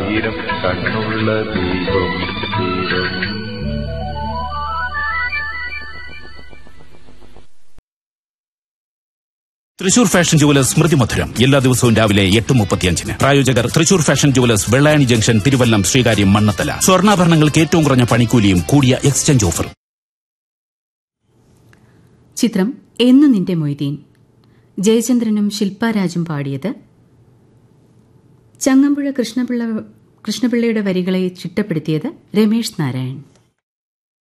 ആയിരം കണ്ണുള്ള ദൈവം ദൈവം തൃശൂർ ഫാഷൻ ജുവലേഴ്സ് സ്മൃതി മധുരം എല്ലാ ദിവസവും രാവിലെ എട്ട് മുപ്പത്തിയഞ്ചിന് പ്രായോജകർ Thrissur fashion jewellers Vellayani junction Thiruvallam Sreekaryam Mannanthala സ്വർണ്ണാഭരണങ്ങൾക്ക് ഏറ്റവും കുറഞ്ഞ പണിക്കൂലിയും കൂടിയ എക്സ്ചേഞ്ച് ഓഫറും ചിത്രം എന്നു നിന്റെ മൊയ്തീൻ ജയചന്ദ്രനും ശില്പാരാജും പാടിയത് ചങ്ങമ്പുഴ കൃഷ്ണപിള്ള കൃഷ്ണപിള്ളയുടെ വരികളെ ചിട്ടപ്പെടുത്തിയത് രമേശ് നാരായൺ